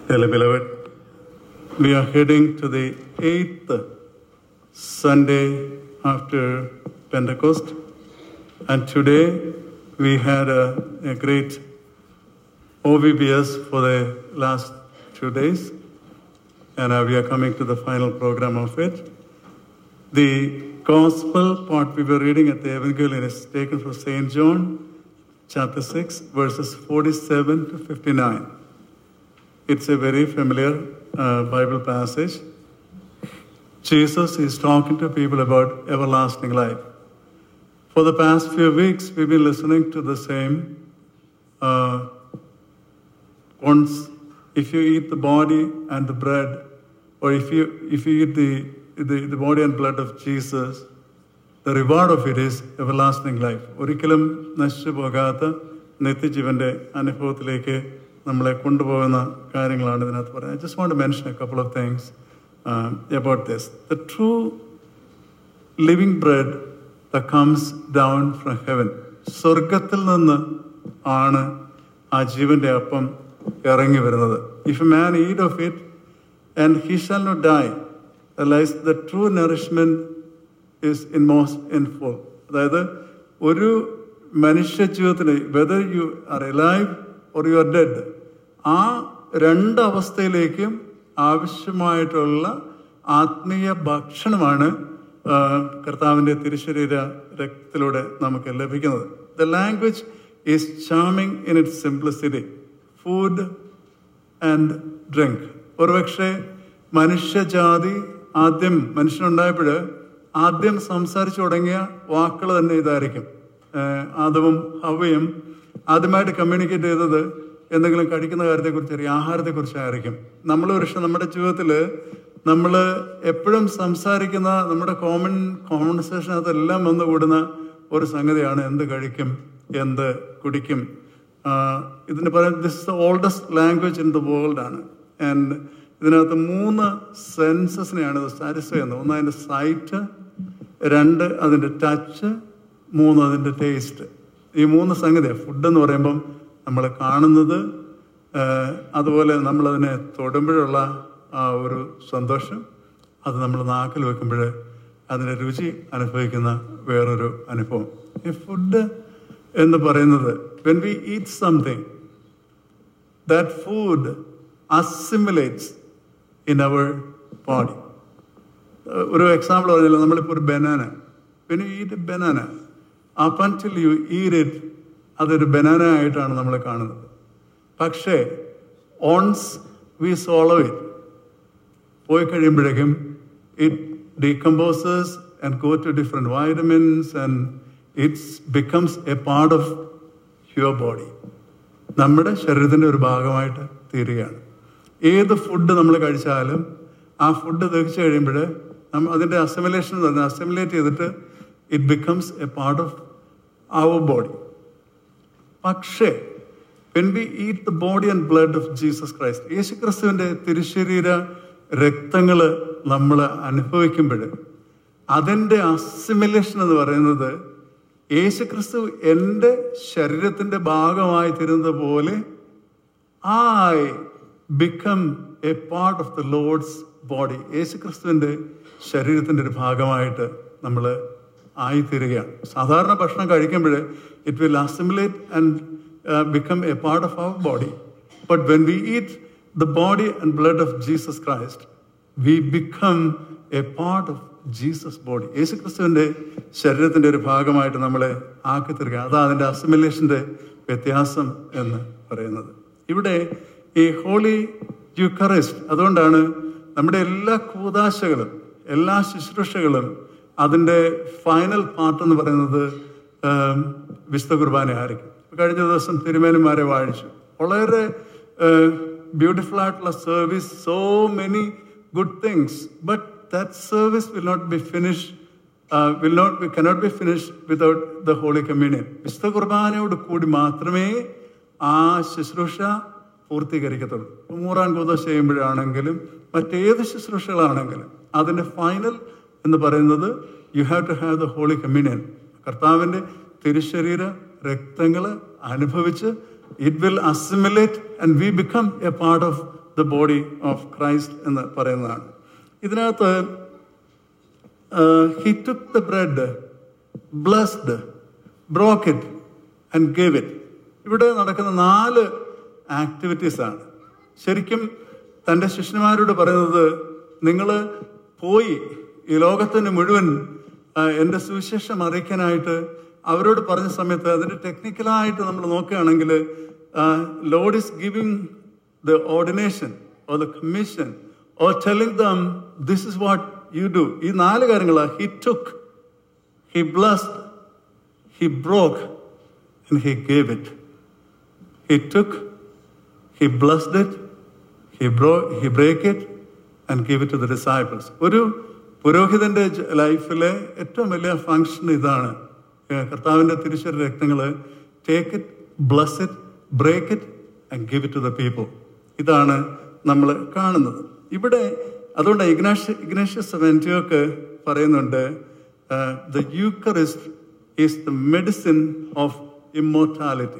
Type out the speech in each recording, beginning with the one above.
Dearly beloved, we are heading to the eighth Sunday after Pentecost, and today we had a, a great OVBS for the last two days, and uh, we are coming to the final program of it. The gospel part we were reading at the Evangelion is taken from St. John chapter 6, verses 47 to 59. It's a very familiar uh, Bible passage. Jesus is talking to people about everlasting life. For the past few weeks, we've been listening to the same. Uh, once, if you eat the body and the bread, or if you if you eat the, the, the body and blood of Jesus, the reward of it is everlasting life. ഒരിക്കലും നശിച്ചു പോകാത്ത നിത്യജീവന്റെ അനുഭവത്തിലേക്ക് നമ്മളെ കൊണ്ടുപോകുന്ന കാര്യങ്ങളാണ് ഇതിനകത്ത് പറയുന്നത് I just want mention a couple of things about this the true living bread the comes down from heaven സ്വർഗത്തിൽ നിന്ന് ആണ് ആ ജീവന്റെ അപ്പം ഇറങ്ങി വരുന്നത് if a man eat of it and he shall not die lies the true nourishment is in most in full അതായത് ഒരു മനുഷ്യ ജീവിതത്തിന് whether you are alive or you are dead ആ രണ്ട് അവസ്ഥയിലേക്കും ആവശ്യമായിട്ടുള്ള ആത്മീയ ഭക്ഷണമാണ് ആ, കർത്താവിൻ്റെ തിരുശരീര രക്തത്തിലൂടെ നമുക്ക് ലഭിക്കുന്നത് the language is charming in it simplicity food and drink ഒരുപക്ഷെ മനുഷ്യജാതി ആദ്യം മനുഷ്യനുണ്ടായപ്പോൾ ആദ്യം സംസാരിച്ചു തുടങ്ങിയ വാക്കുകൾ തന്നെ ഇതായിരിക്കും ഏഹ് ആദവും ഹവയും ആദ്യമായിട്ട് കമ്മ്യൂണിക്കേറ്റ് ചെയ്തത് എന്തെങ്കിലും കഴിക്കുന്ന കാര്യത്തെക്കുറിച്ച് അറിയാം ആഹാരത്തെക്കുറിച്ചായിരിക്കും നമ്മൾ പക്ഷെ നമ്മുടെ ജീവിതത്തിൽ നമ്മൾ എപ്പോഴും സംസാരിക്കുന്ന നമ്മുടെ കോമൺ കോൺവെർസേഷനകത്തെല്ലാം വന്നു കൂടുന്ന ഒരു സംഗതിയാണ് എന്ത് കഴിക്കും എന്ത് കുടിക്കും ആഹ് ഇതിന് പറയുന്നത് this is the oldest language in the world ആണ് ആൻഡ് ഇതിനകത്ത് മൂന്ന് സെൻസസിനെയാണ് ഇത് സാറ്റിസ്ഫൈ ചെയ്യുന്നത് ഒന്ന് അതിൻ്റെ സൈറ്റ് രണ്ട് അതിൻ്റെ ടച്ച് മൂന്ന് അതിൻ്റെ ടേസ്റ്റ് ഈ മൂന്ന് സംഗതിയാണ് ഫുഡ് എന്ന് പറയുമ്പം നമ്മൾ കാണുന്നത് ആഹ് അതുപോലെ നമ്മളതിനെ തൊടുമ്പോഴുള്ള ആ ഒരു സന്തോഷം അത് നമ്മൾ നാക്കിൽ വെക്കുമ്പോൾ അതിൻ്റെ രുചി അനുഭവിക്കുന്ന വേറൊരു അനുഭവം ഈ ഫുഡ് എന്ന് പറയുന്നത് when we eat something that food assimilates in our body ഒരു എക്സാമ്പിൾ പറഞ്ഞല്ലോ നമ്മളിപ്പോൾ ഒരു ബനാന പിന്നെ eat banana up until you eat it അതൊരു ബനാന ആയിട്ടാണ് നമ്മൾ കാണുന്നത് പക്ഷേ ഓൺസ് വി സോളോ ഇറ്റ് പോയി കഴിയുമ്പോഴേക്കും it decomposers and go to different vitamins and it's becomes a part of your body നമ്മുടെ ശരീരത്തിൻ്റെ ഒരു ഭാഗമായിട്ട് തീരുകയാണ് ഏത് ഫുഡ് നമ്മൾ കഴിച്ചാലും ആ ഫുഡ് ദഹിച്ചു കഴിയുമ്പോൾ നമ്മ അതിൻ്റെ അസിമുലേഷൻ എന്ന് പറഞ്ഞാൽ അസിമുലേറ്റ് ചെയ്തിട്ട് it becomes a part of our body പക്ഷേ when we eat the body and blood of Jesus Christ യേശു ക്രിസ്തുവിൻ്റെ തിരുശരീര രക്തങ്ങൾ നമ്മൾ അനുഭവിക്കുമ്പോൾ അതിൻ്റെ അസിമുലേഷൻ എന്ന് പറയുന്നത് യേശു ക്രിസ്തു എൻ്റെ ശരീരത്തിൻ്റെ ഭാഗമായി തീരുന്നത് പോലെ I become a part of the lord's body യേശു ക്രിസ്തുവിൻ്റെ ശരീരത്തിൻ്റെ ഒരു ഭാഗമായിട്ട് നമ്മൾ ആയിത്തീരുകയാണ് സാധാരണ ഭക്ഷണം കഴിക്കുമ്പോൾ it will assimilate and become a part of our body but when we eat the body and blood of Jesus Christ we become a part of Jesus body യേശു ക്രിസ്തുവിൻ്റെ ശരീരത്തിൻ്റെ ഒരു ഭാഗമായിട്ട് നമ്മളെ ആക്കി തീർക്കുക അതാ അതിൻ്റെ അസിമുലേഷൻ്റെ വ്യത്യാസം എന്ന് പറയുന്നത് ഇവിടെ ഈ ഹോളി യുക്കറിസ്റ്റ് അതുകൊണ്ടാണ് നമ്മുടെ എല്ലാ കൂതാശകളും എല്ലാ ശുശ്രൂഷകളും അതിൻ്റെ ഫൈനൽ പാർട്ട് എന്ന് പറയുന്നത് ആം, വിശുദ്ധ കുർബാന ആയിരിക്കും കഴിഞ്ഞ ദിവസം തിരുമേനിമാരെ വാഴിച്ചു വളരെ ബ്യൂട്ടിഫുൾ ആയിട്ടുള്ള service so many good things but that service will not be finish will not be cannot be finish without the holy communion വിശുദ്ധ കുർബാനയോട് കൂടി മാത്രമേ ആ ശുശ്രൂഷ പൂർത്തീകരിക്കത്തുള്ളൂ ഇപ്പൊ മൂറാൻ കൂതം ചെയ്യുമ്പോഴാണെങ്കിലും മറ്റേത് ശുശ്രൂഷകളാണെങ്കിലും അതിൻ്റെ ഫൈനൽ എന്ന് പറയുന്നത് you have to have the holy communion കർത്താവിൻ്റെ തിരുശരീര രക്തങ്ങൾ അനുഭവിച്ച് it will assimilate and we become a part of the body of Christ എന്ന് പറയുന്നതാണ് ഇതിനകത്ത് he took the bread blessed broke it and gave it ഇവിടെ നടക്കുന്ന നാല് ആക്ടിവിറ്റീസ് ആണ് ശരിക്കും തൻ്റെ ശിഷ്യന്മാരോട് പറയുന്നത് നിങ്ങൾ പോയി ഈ ലോകത്തിന് മുഴുവൻ ആ, എൻ്റെ സുവിശേഷം അറിയിക്കാനായിട്ട് അവരോട് പറഞ്ഞ സമയത്ത് അതിൻ്റെ ടെക്നിക്കലായിട്ട് നമ്മൾ നോക്കുകയാണെങ്കിൽ lord is giving the ordination or the commission or telling them this is what you do ഈ നാല് കാര്യങ്ങളാണ് he took he blessed he broke and he gave it he took he blessed it he broke he break it and gave it to the disciples ഒരു പുരോഹിതന്റെ ലൈഫിലെ ഏറ്റവും വലിയ function ഇതാണ് ഏഹ് കർത്താവിന്റെ തിരിച്ചൊരു രക്തങ്ങള് take it bless it break it and give it to the people ഇതാണ് നമ്മൾ കാണുന്നത് ഇവിടെ അതുകൊണ്ട് ഇഗ്നാഷ് ഇഗ്നേഷ്യസ് വെന്റിയോക്ക് പറയുന്നുണ്ട് the eucharist is the medicine of immortality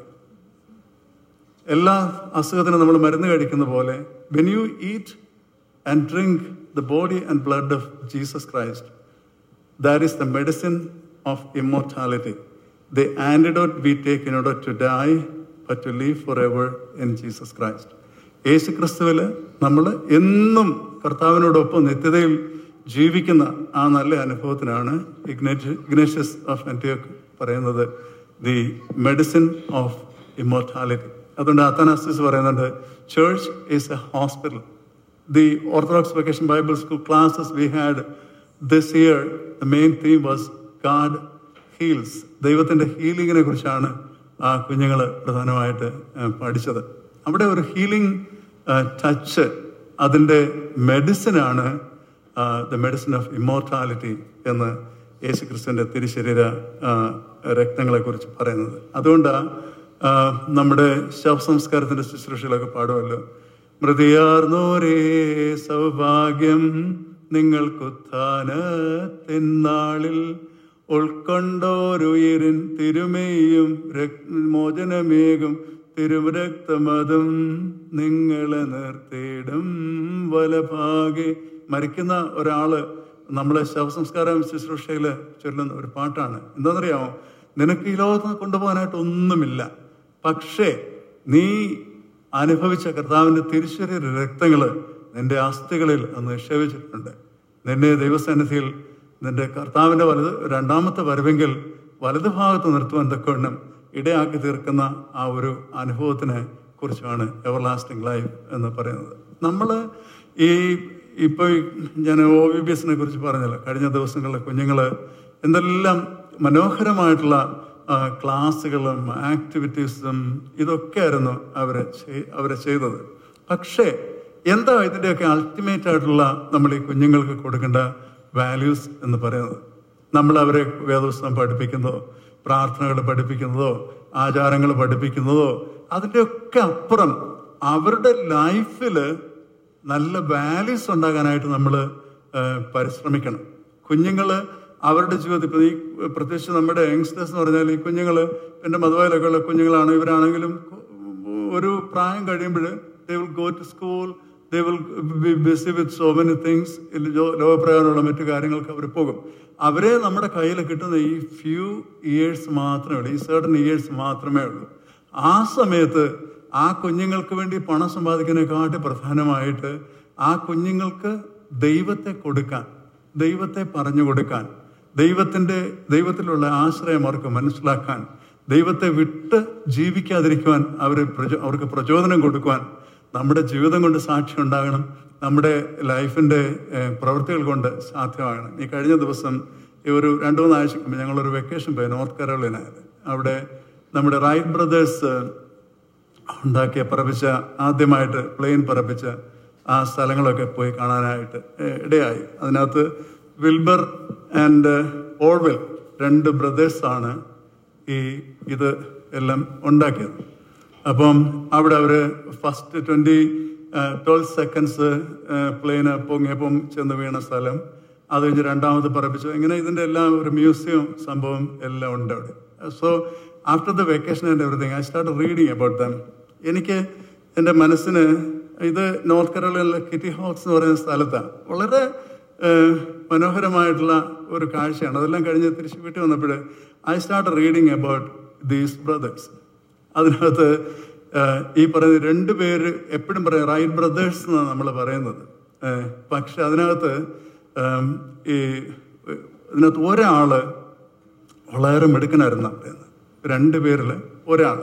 എല്ലാ അസുഖത്തിനും നമ്മൾ മരുന്ന് കഴിക്കുന്ന പോലെ when you eat and drink the body and blood of Jesus Christ that is the medicine of immortality the antidote we take in order to die but to live for ever in Jesus Christ യേശു ക്രിസ്തുവിൽ നമ്മൾ എന്നും കർത്താവിനോടൊപ്പം നിത്യതയിൽ ജീവിക്കുന്ന ആ നല്ല അനുഭവത്തിനാണ് ഇഗ്നേറ്റ് ഇഗ്നേഷ്യസ് ഓഫ് ആന്റിയോക്ക് പറയുന്നത് ദി മെഡിസിൻ ഓഫ് ഇമ്മോർട്ടാലിറ്റി അതുകൊണ്ട് അത്തനാസിസ് പറയുന്നുണ്ട് church is a hospital the Orthodox Vacation Bible School classes we had this year, the main theme was God heals. ദൈവത്തിൻ്റെ ഹീലിങ്ങിനെ കുറിച്ചാണ് ആ കുഞ്ഞുങ്ങൾ പ്രധാനമായിട്ട് ആ, പഠിച്ചത് അവിടെ ഒരു ഹീലിംഗ് ടച്ച് അതിൻ്റെ മെഡിസിനാണ് ദ മെഡിസിൻ ഓഫ് ഇമ്മോർട്ടാലിറ്റി എന്ന് യേശു ക്രിസ്തുവിൻ്റെ തിരുശരീര ആ, രക്തങ്ങളെക്കുറിച്ച് പറയുന്നത് അതുകൊണ്ടാണ് നമ്മുടെ ശവസംസ്കാരത്തിൻ്റെ ശുശ്രൂഷയിലൊക്കെ പാടുമല്ലോ മൃതിയാർന്നോരേ സൗഭാഗ്യം നിങ്ങൾക്കുത്ഥാനത്തിന്നാളിൽ ഉൾക്കൊണ്ടോരുയിരിൻ തിരുമേയും രക്- മോചനമേകും തിരുരക്തമതും നിങ്ങളെ നിർത്തിയിടും വലഭാഗെ മരിക്കുന്ന ഒരാള് നമ്മളെ ശവസംസ്കാരം ശുശ്രൂഷയിൽ ചൊല്ലുന്ന ഒരു പാട്ടാണ് എന്താണെന്നറിയാമോ നിനക്ക് ഈ ലോകത്ത് കൊണ്ടുപോകാനായിട്ട് ഒന്നുമില്ല പക്ഷേ നീ അനുഭവിച്ച കർത്താവിന്റെ തിരിച്ചറിയ രക്തങ്ങള് നിന്റെ അസ്ഥികളിൽ അത് നിക്ഷേപിച്ചിട്ടുണ്ട് നിന്നെ ദൈവസന്നിധിയിൽ നിന്റെ കർത്താവിന്റെ വലത് രണ്ടാമത്തെ വരവെങ്കിൽ വലത് ഭാഗത്ത് നിർത്തുവാൻ തക്കവണ്ണം ഇടയാക്കി തീർക്കുന്ന ആ ഒരു അനുഭവത്തിനെ കുറിച്ചാണ് എവർ ലാസ്റ്റിംഗ് ലൈഫ് എന്ന് പറയുന്നത് നമ്മൾ ഈ ഇപ്പോൾ ഞാൻ ഒ വി ബി എസിനെ കുറിച്ച് പറഞ്ഞല്ലോ കഴിഞ്ഞ ദിവസങ്ങളിലെ കുഞ്ഞുങ്ങള് എന്തെല്ലാം മനോഹരമായിട്ടുള്ള ആ, ക്ലാസ്സുകളും ആക്ടിവിറ്റീസും ഇതൊക്കെയായിരുന്നു അവരെ ചെയ്- അവരെ ചെയ്തത് പക്ഷേ എന്താ ഇതിൻ്റെയൊക്കെ അൾട്ടിമേറ്റ് ആയിട്ടുള്ള നമ്മൾ ഈ കുഞ്ഞുങ്ങൾക്ക് കൊടുക്കേണ്ട വാല്യൂസ് എന്ന് പറയുന്നത് നമ്മൾ അവരെ വേദപുസ്തകം പഠിപ്പിക്കുന്നതോ പ്രാർത്ഥനകൾ പഠിപ്പിക്കുന്നതോ ആചാരങ്ങൾ പഠിപ്പിക്കുന്നതോ അതിൻ്റെയൊക്കെ അപ്പുറം അവരുടെ ലൈഫിൽ നല്ല വാല്യൂസ് ഉണ്ടാകാനായിട്ട് നമ്മൾ പരിശ്രമിക്കണം കുഞ്ഞുങ്ങൾ അവരുടെ ജീവിതത്തിൽ ഇപ്പം ഈ പ്രത്യേകിച്ച് നമ്മുടെ യങ്സ്റ്റേഴ്സ് എന്ന് പറഞ്ഞാൽ ഈ കുഞ്ഞുങ്ങൾ എൻ്റെ മതവായിലൊക്കെ ഉള്ള കുഞ്ഞുങ്ങളാണ് ഇവരാണെങ്കിലും ഒരു പ്രായം കഴിയുമ്പോൾ they will go to school they will be busy with so many things ലോകപ്രകാരമുള്ള മറ്റു കാര്യങ്ങൾക്ക് അവർ പോകും അവരെ നമ്മുടെ കയ്യിൽ കിട്ടുന്ന ഈ ഫ്യൂ ഇയേഴ്സ് മാത്രമേ ഉള്ളൂ ഈ സർട്ടൻ ഇയേഴ്സ് മാത്രമേ ഉള്ളൂ ആ സമയത്ത് ആ കുഞ്ഞുങ്ങൾക്ക് വേണ്ടി പണം സമ്പാദിക്കുന്നതിനെക്കാട്ടി പ്രധാനമായിട്ട് ആ കുഞ്ഞുങ്ങൾക്ക് ദൈവത്തെ കൊടുക്കാൻ ദൈവത്തെ പറഞ്ഞു കൊടുക്കാൻ ദൈവത്തിൻ്റെ ദൈവത്തിലുള്ള ആശ്രയം അവർക്ക് മനസ്സിലാക്കാൻ ദൈവത്തെ വിട്ട് ജീവിക്കാതിരിക്കുവാൻ അവർ പ്രചോ അവർക്ക് പ്രചോദനം കൊടുക്കുവാൻ നമ്മുടെ ജീവിതം കൊണ്ട് സാക്ഷി ഉണ്ടാകണം നമ്മുടെ ലൈഫിൻ്റെ പ്രവൃത്തികൾ കൊണ്ട് സാധ്യമാകണം ഈ കഴിഞ്ഞ ദിവസം ഈ ഒരു രണ്ടു മൂന്ന് ആഴ്ച മുമ്പ് ഞങ്ങളൊരു വെക്കേഷൻ പോയി നോർത്ത് കരോളിനായത് അവിടെ നമ്മുടെ റൈറ്റ് ബ്രദേഴ്സ് ഉണ്ടാക്കിയ പറപ്പിച്ച ആദ്യമായിട്ട് പ്ലെയിൻ പറപ്പിച്ച ആ സ്ഥലങ്ങളൊക്കെ പോയി കാണാനായിട്ട് ഏഹ്, ഇടയായി അതിനകത്ത് വിൽബർ ആൻഡ് ഓൾവെൽ രണ്ട് ബ്രദേഴ്സാണ് ഈ ഇത് എല്ലാം ഉണ്ടാക്കിയത് അപ്പം അവിടെ അവർ first twenty twelve seconds plane പൊങ്ങിയപ്പം ചെന്ന് വീണ സ്ഥലം അത് കഴിഞ്ഞ് രണ്ടാമത് പറപ്പിച്ചു ഇങ്ങനെ ഇതിൻ്റെ എല്ലാം ഒരു മ്യൂസിയം സംഭവം എല്ലാം ഉണ്ട് അവിടെ so after the vacation and everything I start reading about them എനിക്ക് എൻ്റെ മനസ്സിന് ഇത് നോർത്ത് കരോളിലെ കിറ്റി ഹോക്സ് എന്ന് പറയുന്ന സ്ഥലത്താണ് വളരെ ഏഹ്, മനോഹരമായിട്ടുള്ള ഒരു കാഴ്ചയാണ് അതെല്ലാം കഴിഞ്ഞ് തിരിച്ച് വീട്ടിൽ വന്നപ്പോൾ I start reading about these brothers അതിനകത്ത് ഏഹ്, ഈ പറയുന്ന രണ്ട് പേര് എപ്പോഴും പറയാം റൈറ്റ് ബ്രദേഴ്സ് എന്നാണ് നമ്മൾ പറയുന്നത് ഏഹ്, പക്ഷെ അതിനകത്ത് ഏം, ഈ ഇതിനകത്ത് ഒരാള് വളരെ മിടുക്കനായിരുന്നു പറയുന്നത് രണ്ട് പേരിൽ ഒരാൾ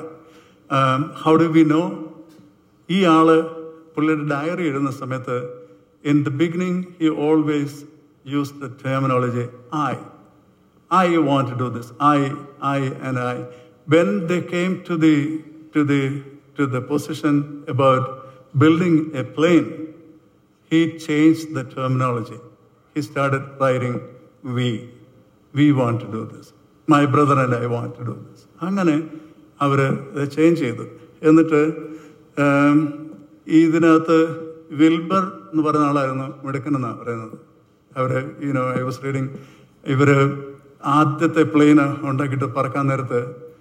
ഹൗ ഡു വി നോ ഈ ആള് പുള്ളിയുടെ ഡയറി എഴുതുന്ന സമയത്ത് in the beginning he always use the terminology I I want to do this. I, I, and I. When they came to the to the to the position about building a plane, he changed the terminology. He started writing we. We want to do this. My brother and I want to do this. അങ്ങനെ അവർ change ചെയ്തു എന്നിട്ട് ഉം, ഇതിനകത്ത് Wilbur എന്ന് പറയുന്ന ആളായിരുന്നു മിടുക്കൻ എന്നാണ് പറയുന്നത് അവർ യുനോ ഐ വാസ് റീഡിങ് ഇവര് ആദ്യത്തെ പ്ലെയിന് ഉണ്ടാക്കിയിട്ട് പറക്കാൻ നേരത്ത്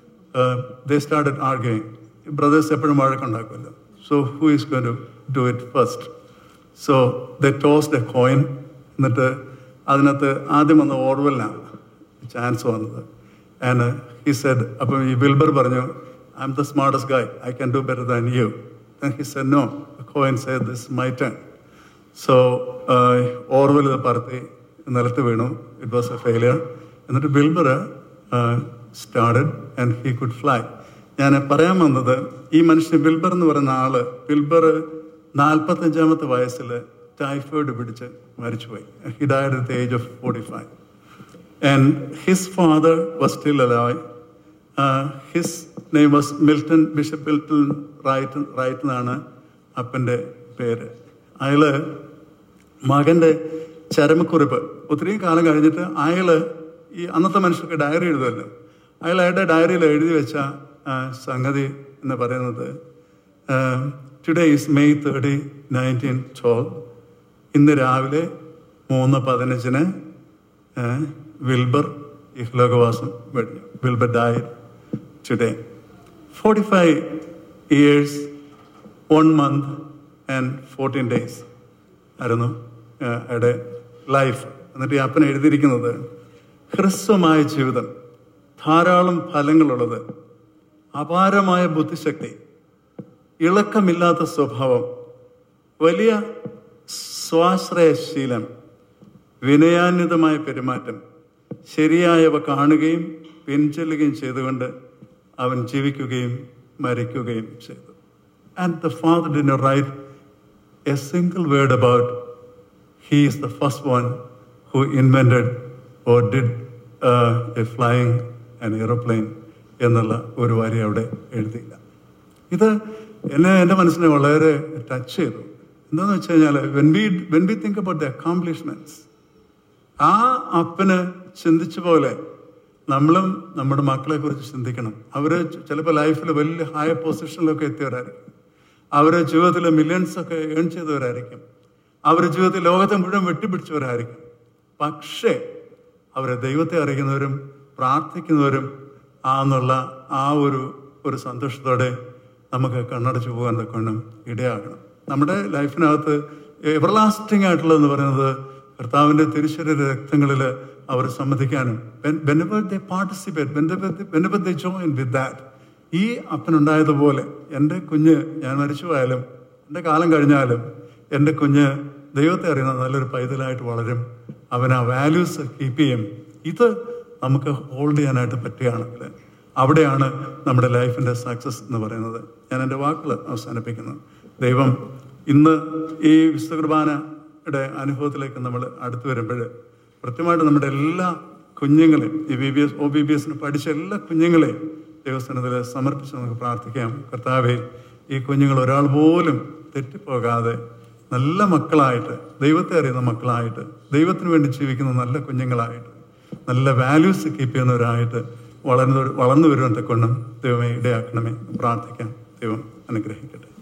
ദേ സ്റ്റാർട്ടഡ് ആർഗിങ് ബ്രദേഴ്സ് എപ്പോഴും വഴക്കുണ്ടാക്കുമല്ലോ so who is going to do it first so the tossed a coin എന്നിട്ട് അതിനകത്ത് ആദ്യം വന്ന ഓർവെല്ലാണ് ചാൻസ് വന്നത് ആൻഡ് ഹി സെഡ് അപ്പം ഈ വിൽബർ പറഞ്ഞു I am the smartest guy I can do better than you then he said no coin said this my turn so Orville ഇത് പറത്തി നിലത്ത് വീണു ഇറ്റ് വാസ് എ ഫെയിലിയർ എന്നിട്ട് Wilbur started and he could fly ഞാൻ പറയാൻ വന്നത് ഈ മനുഷ്യൻ ബിൽബർ എന്ന് പറയുന്ന ആള് ബിൽബർ നാൽപ്പത്തഞ്ചാമത്തെ വയസ്സിൽ ടൈഫോയിഡ് പിടിച്ച് മരിച്ചുപോയി he died at the age of forty five and his father was still alive his name was Milton bishop Milton Wright Wright എന്നാണ് അപ്പൻ്റെ പേര് അയാള് മകന്റെ ചരമക്കുറിപ്പ് ഒത്തിരി കാലം കഴിഞ്ഞിട്ട് അയാള് ഈ അന്നത്തെ മനുഷ്യർക്ക് ഡയറി എഴുതുമല്ലോ അയാൾ അയാളുടെ ഡയറിയിൽ എഴുതി വെച്ച ആ, സംഗതി എന്ന് പറയുന്നത് today is May thirty nineteen twelve ഇന്ന് രാവിലെ മൂന്ന് പതിനഞ്ചിന് ആ, വിൽബർ ഇഹ്ലോകവാസം വെടിഞ്ഞു Wilbur died today forty five years one month and fourteen days ആയിരുന്നു ആ, അയാളുടെ ലൈഫ് എന്നിട്ട് ഈ അപ്പൻ എഴുതിയിരിക്കുന്നത് ഹ്രസ്വമായ ജീവിതം ധാരാളം ഫലങ്ങളുള്ളത് അപാരമായ ബുദ്ധിശക്തി ഇളക്കമില്ലാത്ത സ്വഭാവം വലിയ സ്വാശ്രയശീലം വിനയാന്വിതമായ പെരുമാറ്റം ശരിയായവ കാണുകയും പിൻചെല്ലുകയും ചെയ്തുകൊണ്ട് അവൻ ജീവിക്കുകയും മരിക്കുകയും ചെയ്തു and the father didn't write a single word about he is the first one who invented or did uh, a flying an aeroplane എന്നുള്ള ഒരു വരി അവിടെ എഴുതിയില്ല ഇത് എന്നെ എൻ്റെ മനസ്സിനെ വളരെ ടച്ച് ചെയ്തു എന്താണെന്ന് വെച്ച് കഴിഞ്ഞാൽ when be when be think about the accomplishments ആ അപ്പന് ചിന്തിച്ച പോലെ നമ്മളും നമ്മുടെ മക്കളെ കുറിച്ച് ചിന്തിക്കണം അവര് ചിലപ്പോൾ ലൈഫിൽ വലിയ ഹൈ പൊസിഷനിലൊക്കെ എത്തിയവരായിരിക്കും അവര് ജീവിതത്തിൽ മില്യൺസ് ഒക്കെ ഏൺ ചെയ്തവരായിരിക്കും അവർ ജീവിതത്തിൽ ലോകത്തെ മുഴുവൻ വെട്ടിപ്പിടിച്ചവരായിരിക്കും പക്ഷേ അവരെ ദൈവത്തെ അറിയുന്നവരും പ്രാർത്ഥിക്കുന്നവരും ആന്നുള്ള ആ ഒരു ഒരു സന്തോഷത്തോടെ നമുക്ക് കണ്ണടച്ചു പോകാൻ തക്കണം ഇടയാകണം നമ്മുടെ ലൈഫിനകത്ത് എവർലാസ്റ്റിംഗ് ആയിട്ടുള്ളതെന്ന് പറയുന്നത് കർത്താവിന്റെ തിരുശരീര രക്തങ്ങളിൽ അവർ സമ്മതിക്കാനും whenever they participate whenever they join with that ഈ അപ്പനുണ്ടായതുപോലെ എൻ്റെ കുഞ്ഞ് ഞാൻ മരിച്ചു പോയാലും എൻ്റെ കാലം കഴിഞ്ഞാലും എൻ്റെ കുഞ്ഞ് ദൈവത്തെ അറിയുന്ന നല്ലൊരു പൈതലായിട്ട് വളരും അവൻ ആ വാല്യൂസ് കീപ്പ് ചെയ്യും ഇത് നമുക്ക് ഹോൾഡ് ചെയ്യാനായിട്ട് പറ്റുകയാണെങ്കിൽ അവിടെയാണ് നമ്മുടെ ലൈഫിൻ്റെ സക്സസ് എന്ന് പറയുന്നത് ഞാൻ എൻ്റെ വാക്കുകൾ അവസാനിപ്പിക്കുന്നു ദൈവം ഇന്ന് ഈ വിശുദ്ധ കുർബാനയുടെ അനുഭവത്തിലേക്ക് നമ്മൾ അടുത്തു വരുമ്പോൾ കൃത്യമായിട്ട് നമ്മുടെ എല്ലാ കുഞ്ഞുങ്ങളെയും ഈ B B S O B B എസിന് പഠിച്ച എല്ലാ കുഞ്ഞുങ്ങളെയും ദൈവസ്ഥാനത്തിൽ സമർപ്പിച്ച് നമുക്ക് പ്രാർത്ഥിക്കാം കർത്താവെ ഈ കുഞ്ഞുങ്ങൾ ഒരാൾ പോലും തെറ്റിപ്പോകാതെ നല്ല മക്കളായിട്ട് ദൈവത്തെ അറിയുന്ന മക്കളായിട്ട് ദൈവത്തിന് വേണ്ടി ജീവിക്കുന്ന നല്ല കുഞ്ഞുങ്ങളായിട്ട് നല്ല വാല്യൂസ് കീപ്പ് ചെയ്യുന്നവരായിട്ട് വളർന്നു വളർന്നു വരുവാൻ തക്കൊണ്ടും ദൈവമേ ഇടയാക്കണമേ പ്രാർത്ഥിക്കാം ദൈവം അനുഗ്രഹിക്കട്ടെ